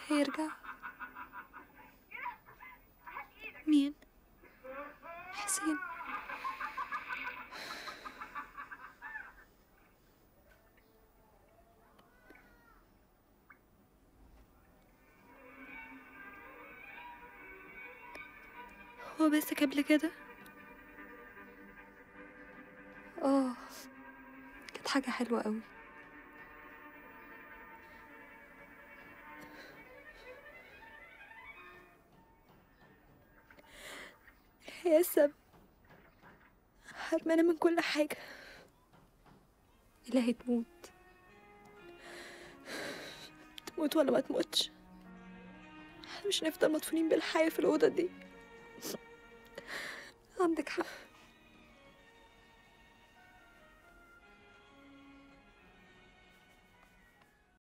هيرجع مين حسين هو بس قبل كده اه كانت حاجة حلوة قوي هي السبب حرمانة من كل حاجة إلهي تموت تموت ولا ما تموتش احنا مش هنفضل مدفونين بالحياة في الأوضة دي عندك حق